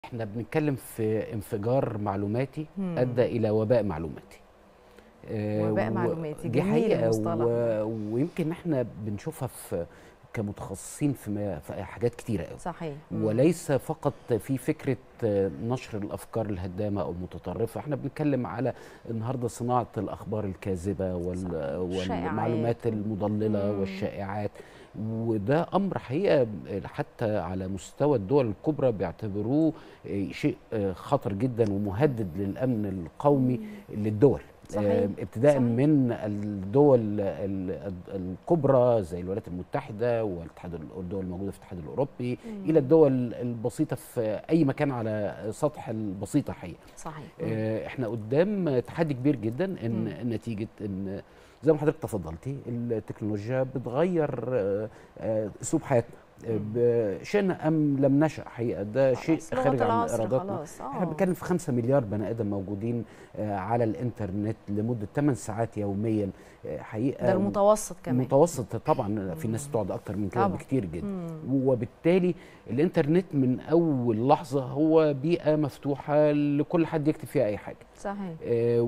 احنا بنتكلم في انفجار معلوماتي مم. ادى الى وباء معلوماتي آه، وباء و- معلوماتي، دي جميل حقيقه المصطلح و... ويمكن احنا بنشوفها في كمتخصصين في, ما... في حاجات كتيره قوي صحيح مم. وليس فقط في فكره آه، نشر الافكار الهدامه او المتطرفه احنا بنتكلم على النهارده صناعه الاخبار الكاذبه وال... الشائعات. والمعلومات المضلله مم. والشائعات وده امر حقيقه حتى على مستوى الدول الكبرى بيعتبروه آه، شيء آه، خطر جدا ومهدد للامن القومي للدول صحيح. آه، ابتداء صحيح. من الدول ال- الكبرى زي الولايات المتحده والاتحاد الدول الموجوده في الاتحاد الاوروبي مم. الى الدول البسيطه في اي مكان على سطح البسيطه حقيقه صحيح آه، احنا قدام تحدي كبير جدا ان مم. نتيجه ان زي ما حضرتك تفضلتي التكنولوجيا بتغير آه، آه، اسلوب حياتنا آه، مم. ب- شئنا ام لم نشا حقيقه ده شيء خلاص، لغة خارج عن العصر ارادتنا خلاص احنا اه بنتكلم في 5 مليار بني ادم موجودين آه، على الانترنت لمده 8 ساعات يوميا آه، حقيقه ده المتوسط كمان المتوسط طبعا في ناس مم. تقعد اكتر من كده طبعاً. بكتير جدا مم. وبالتالي الانترنت من اول لحظه هو بيئه مفتوحه لكل حد يكتب فيها اي حاجه صحيح آه،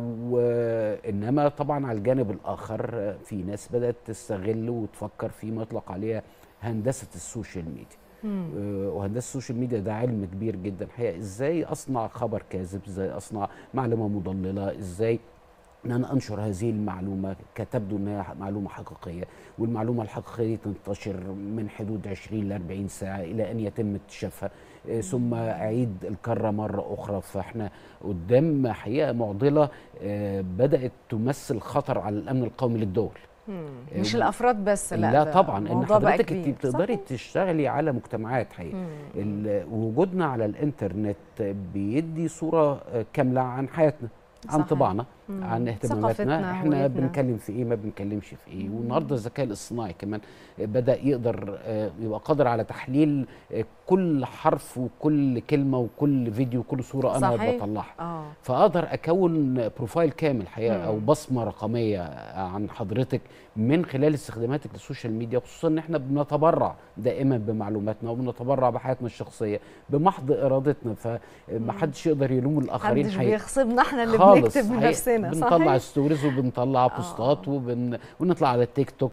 وانما طبعا على الجانب الاخر آه، في ناس بدات تستغل وتفكر فيما يطلق عليها هندسه السوشيال ميديا مم. آه، وهندسه السوشيال ميديا ده علم كبير جدا حقيقه ازاي اصنع خبر كاذب ازاي اصنع معلومه مضلله ازاي ان انا انشر هذه المعلومه كتبدو انها معلومه حقيقيه والمعلومه الحقيقيه تنتشر من حدود 20 ل 40 ساعه الى ان يتم اكتشافها آه، ثم اعيد الكره مره اخرى فاحنا قدام حقيقه معضله آه، بدات تمثل خطر على الامن القومي للدول مم. آه، مش و- الافراد بس لا لا ده طبعا ان موضوع بقى حضرتك كبير. انت بتقدري صحيح. تشتغلي على مجتمعات حقيقه مم. ال- وجودنا على الانترنت بيدي صوره آه، كامله عن حياتنا عن صحيح. طباعنا مم. عن اهتماماتنا ثقافتنا، احنا هويتنا. بنتكلم في ايه ما بنتكلمش في ايه مم. والنهارده الذكاء الاصطناعي كمان بدا يقدر آه، يبقى قادر على تحليل آه، كل حرف وكل كلمه وكل فيديو وكل صوره انا صحيح. بطلعها اه فاقدر اكون بروفايل كامل حقيقه او مم. بصمه رقميه عن حضرتك من خلال استخداماتك للسوشيال ميديا خصوصا ان احنا بنتبرع دائما بمعلوماتنا وبنتبرع بحياتنا الشخصيه بمحض ارادتنا فما حدش يقدر يلوم الاخرين محدش حقيقة. بيغصبنا احنا اللي خالص بنكتب حقيقة. بنفسنا بنطلع صحيح ستوريز وبنطلع بوستات آه. وبن... ونطلع على التيك توك